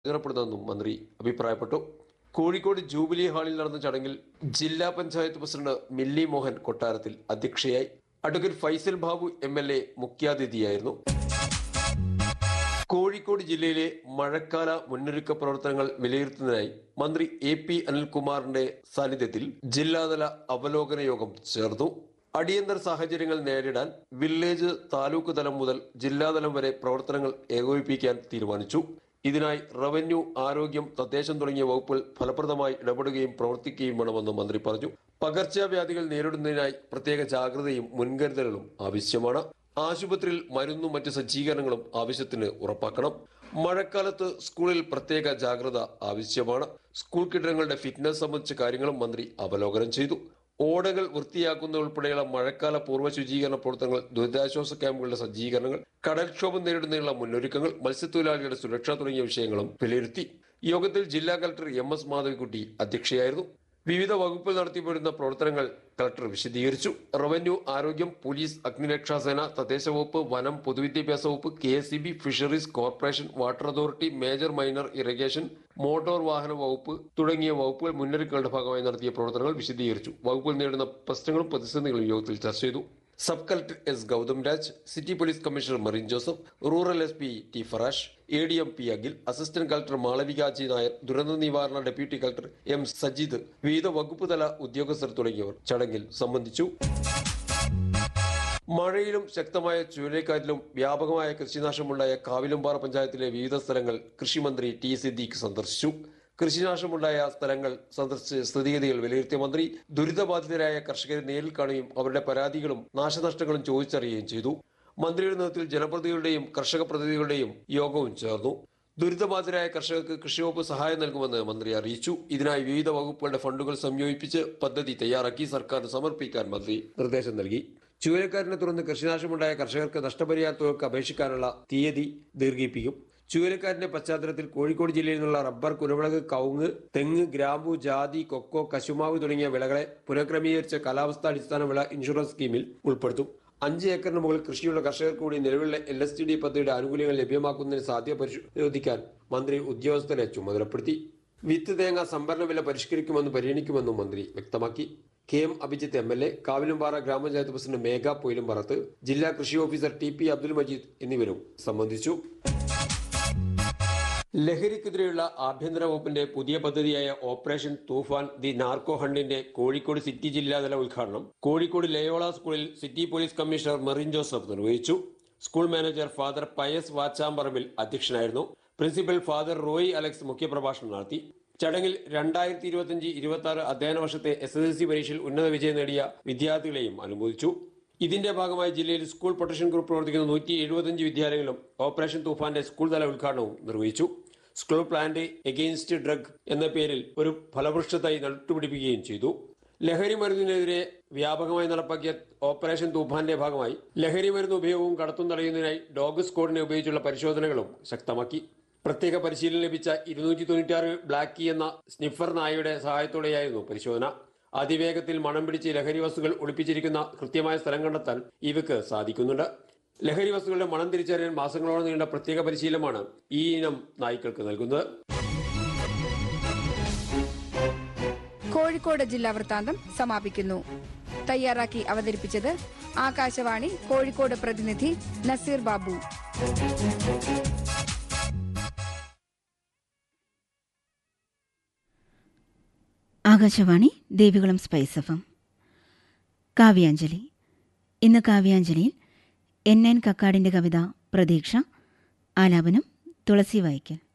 പ്രയോജനപ്പെടുന്നതെന്നും മന്ത്രി അഭിപ്രായപ്പെട്ടു കോഴിക്കോട് ജൂബിലി ഹാളിൽ നടന്ന ചടങ്ങിൽ ജില്ലാ പഞ്ചായത്ത് പ്രസിഡന്റ് മില്ലി മോഹൻ കൊട്ടാരത്തിൽ അധ്യക്ഷയായി advocate Faisal Babu M L A മുഖ്യാതിഥിയായിരുന്നു കോഴിക്കോട് ജില്ലയിലെ മഴക്കാല മുന്നൊരുക്ക പ്രവർത്തനങ്ങൾ വിലയിരുത്തുന്നതിനായി മന്ത്രി എ പി അനിൽകുമാറിന്റെ സാന്നിധ്യത്തിൽ ജില്ലാതല അവലോകന യോഗം ചേർന്നു അടിയന്തര സാഹചര്യങ്ങൾ നേരിടാൻ വില്ലേജ് താലൂക്ക് തലം മുതൽ ജില്ലാതലം വരെ പ്രവർത്തനങ്ങൾ ഏകോപിപ്പിക്കാൻ തീരുമാനിച്ചു ഇതിനായി റവന്യൂ ആരോഗ്യം തദ്ദേശം തുടങ്ങിയ വകുപ്പുകൾ ഫലപ്രദമായി ഇടപെടുകയും പ്രവർത്തിക്കുകയും വേണമെന്ന് മന്ത്രി പറഞ്ഞു പകർച്ചവ്യാധികൾ നേരിടുന്നതിനായി പ്രത്യേക ജാഗ്രതയും മുൻകരുതലുകളും ആവശ്യമാണ് ആശുപത്രിയിൽ മരുന്നും മറ്റ് സജ്ജീകരണങ്ങളും ആവശ്യത്തിന് ഉറപ്പാക്കണം മഴക്കാലത്ത് സ്കൂളിൽ പ്രത്യേക ജാഗ്രത ആവശ്യമാണ് സ്കൂൾ കെട്ടിടങ്ങളുടെ ഫിറ്റ്നസ് സംബന്ധിച്ച കാര്യങ്ങളും മന്ത്രി അവലോകനം ചെയ്തു ഓടകൾ വൃത്തിയാക്കുന്ന ഉൾപ്പെടെയുള്ള മഴക്കാല പൂർവ്വ ശുചീകരണ പ്രവർത്തനങ്ങൾ ദുരിതാശ്വാസ ക്യാമ്പുകളുടെ സജ്ജീകരണങ്ങൾ കടൽക്ഷോഭം നേരിടുന്നതിനുള്ള മുന്നൊരുക്കങ്ങൾ മത്സ്യത്തൊഴിലാളികളുടെ സുരക്ഷ തുടങ്ങിയ വിഷയങ്ങളും വിലയിരുത്തി യോഗത്തിൽ ജില്ലാ കളക്ടർ എം എസ് മാധവിക്കുട്ടി അധ്യക്ഷയായിരുന്നു വിവിധ വകുപ്പിൽ നടത്തിവരുന്ന പ്രവർത്തനങ്ങൾ കളക്ടർ വിശദീകരിച്ചു റവന്യൂ ആരോഗ്യം പോലീസ് അഗ്നിരക്ഷാസേന തദ്ദേശ വകുപ്പ് വനം പൊതുവിദ്യാഭ്യാസ വകുപ്പ് K S fisheries corporation water authority major minor irrigation motor വാഹന വകുപ്പ് തുടങ്ങിയ വകുപ്പുകൾ മുന്നൊരുക്കങ്ങളുടെ ഭാഗമായി നടത്തിയ പ്രവർത്തനങ്ങൾ വിശദീകരിച്ചു വകുപ്പിൽ നേരിടുന്ന പ്രശ്നങ്ങളും പ്രതിസന്ധികളും യോഗത്തിൽ ചർച്ച ചെയ്തു sub collector S Gautham Raj city police commissioner Merin Joseph rural S P T Farash A D M P Akhil assistant collector Malavika G Nair ദുരന്ത നിവാരണ ഡെപ്യൂട്ടി കളക്ടർ എം സജീദ് വിവിധ വകുപ്പ് തല ഉദ്യോഗസ്ഥർ തുടങ്ങിയവർ ചടങ്ങിൽ സംബന്ധിച്ചു മഴയിലും ശക്തമായ ചുഴലിക്കാറ്റിലും വ്യാപകമായ കൃഷിനാശമുണ്ടായ കാവിലുംപാറ പഞ്ചായത്തിലെ വിവിധ സ്ഥലങ്ങൾ കൃഷിമന്ത്രി ടി സിദ്ദീഖ് സന്ദർശിച്ചു കൃഷിനാശമുണ്ടായ സ്ഥലങ്ങൾ സന്ദർശിച്ച് സ്ഥിതിഗതികൾ വിലയിരുത്തിയ മന്ത്രി ദുരിതബാധിതരായ കർഷകരെ നേരിൽ കാണുകയും അവരുടെ പരാതികളും നാശനഷ്ടങ്ങളും ചോദിച്ചറിയുകയും ചെയ്തു മന്ത്രിയുടെ നേതൃത്വത്തിൽ ജനപ്രതിനിധികളുടെയും കർഷക പ്രതിനിധികളുടെയും യോഗവും ചേർന്നു ദുരിതബാധിതരായ കർഷകർക്ക് കൃഷിവകുപ്പ് സഹായം നൽകുമെന്ന് മന്ത്രി അറിയിച്ചു ഇതിനായി വിവിധ വകുപ്പുകളുടെ ഫണ്ടുകൾ സംയോജിപ്പിച്ച് പദ്ധതി തയ്യാറാക്കി സർക്കാരിന് സമർപ്പിക്കാൻ മന്ത്രി നിർദ്ദേശം നൽകി ചുഴലിക്കാറ്റിനെ തുടർന്ന് കൃഷിനാശമുണ്ടായ കർഷകർക്ക് നഷ്ടപരിഹാര തുകയ്ക്ക് അപേക്ഷിക്കാനുള്ള തീയതി ദീർഘിപ്പിക്കും ചുഴലിക്കാറ്റിന്റെ പശ്ചാത്തലത്തിൽ കോഴിക്കോട് ജില്ലയിൽ നിന്നുള്ള റബ്ബർ കുരുമുളക് കവുങ്ങ് തെങ്ങ് ഗ്രാമ്പു ജാതി കൊക്കോ കശുമാവ് തുടങ്ങിയ വിളകളെ പുനഃക്രമീകരിച്ച കാലാവസ്ഥാടിസ്ഥാന വിള ഇൻഷുറൻസ് സ്കീമിൽ ഉൾപ്പെടുത്തും അഞ്ച് ഏക്കറിന് മുകളിൽ കൃഷിയുള്ള കർഷകർക്ക് കൂടി നിലവിലുള്ള എൽ എസ് ടി ഡി പദ്ധതിയുടെ ആനുകൂല്യങ്ങൾ ലഭ്യമാക്കുന്നതിന് സാധ്യത പരിശോധിക്കാൻ മന്ത്രി ഉദ്യോഗസ്ഥരെ ചുമതലപ്പെടുത്തി വിത്ത് തേങ്ങ സംഭരണ വില പരിഷ്കരിക്കുമെന്ന് പരിഗണിക്കുമെന്നും മന്ത്രി വ്യക്തമാക്കി K M Abhijith M L A Kavilumpara ഗ്രാമപഞ്ചായത്ത് പ്രസിഡന്റ് മേഘ പൊയിലുംപറത്ത് ജില്ലാ കൃഷി officer T P Abdul Majeed എന്നിവരും സംബന്ധിച്ചു ലഹരിക്കെതിരെയുള്ള ആഭ്യന്തര വകുപ്പിന്റെ പുതിയ പദ്ധതിയായ ഓപ്പറേഷൻ തൂഫാൻ ദി നാർക്കോ ഹണ്ടിന്റെ കോഴിക്കോട് സിറ്റി ജില്ലാതല ഉദ്ഘാടനം കോഴിക്കോട് ലയോള സ്കൂളിൽ city police commissioner Merin Joseph നിർവഹിച്ചു school manager father Pius Vachamparambil അധ്യക്ഷനായിരുന്നു പ്രിൻസിപ്പൽ ഫാദർ റോയി അലക്സ് മുഖ്യപ്രഭാഷണം നടത്തി ചടങ്ങിൽ രണ്ടായിരത്തി ഇരുപത്തിയഞ്ച് ഇരുപത്തി ആറ് അധ്യയന വർഷത്തെ എസ് എസ് എൽ സി പരീക്ഷയിൽ ഉന്നത വിജയം നേടിയ വിദ്യാർത്ഥികളെയും അനുമോദിച്ചു ഇതിന്റെ ഭാഗമായി ജില്ലയിൽ സ്കൂൾ പ്രൊട്ടക്ഷൻ ഗ്രൂപ്പ് പ്രവർത്തിക്കുന്ന നൂറ്റി എഴുപത്തിയഞ്ച് വിദ്യാലയങ്ങളും ഓപ്പറേഷൻ തൂഫാന്റെ സ്കൂൾ തല ഉദ്ഘാടനവും നിർവഹിച്ചു സ്കൂൾ പ്ലാന്റ് എഗെയിൻസ്റ്റ് ഡ്രഗ് എന്ന പേരിൽ ഒരു ഫലവൃക്ഷത്തായി നട്ടുപിടിപ്പിക്കുകയും ചെയ്തു ലഹരി മരുന്നിനെതിരെ വ്യാപകമായി നടപ്പാക്കിയ ഓപ്പറേഷൻ തൂഫാന്റെ ഭാഗമായി ലഹരി മരുന്ന് ഉപയോഗവും കടത്തും തടയുന്നതിനായി ഡോഗ് സ്ക്വാഡിനെ ഉപയോഗിച്ചുള്ള പരിശോധനകളും ശക്തമാക്കി പ്രത്യേക പരിശീലനം ലഭിച്ച ഇരുന്നൂറ്റി തൊണ്ണൂറ്റിയാറ് ബ്ലാക്ക് കീ എന്ന സ്നിഫർ നായയുടെ സഹായത്തോടെയായിരുന്നു പരിശോധന അതിവേഗത്തിൽ മണം പിടിച്ച് ലഹരി വസ്തുക്കൾ ഒളിപ്പിച്ചിരിക്കുന്ന കൃത്യമായ സ്ഥലം കണ്ടെത്താൻ ഇവക്ക് സാധിക്കുന്നുണ്ട് ലഹരി വസ്തുക്കളുടെ മണം തിരിച്ചറിയാൻ മാസങ്ങളോളം നീണ്ട പ്രത്യേക പരിശീലനമാണ് ഈ ഇനം നായ്ക്കൾക്ക് നൽകുന്നത് കോഴിക്കോട് ജില്ലാ വൃത്താന്തം സമാപിക്കുന്നു തയ്യാറാക്കി അവതരിപ്പിച്ചത് ആകാശവാണി കോഴിക്കോട് പ്രതിനിധി Naseer Babu Akashvani Devikulam spice F M Kavyanjali ഇന്ന് കാവ്യാഞ്ജലിയിൽ എൻ എൻ കക്കാടിൻ്റെ കവിത പ്രതീക്ഷ ആലാപനം തുളസി വായിക്കൽ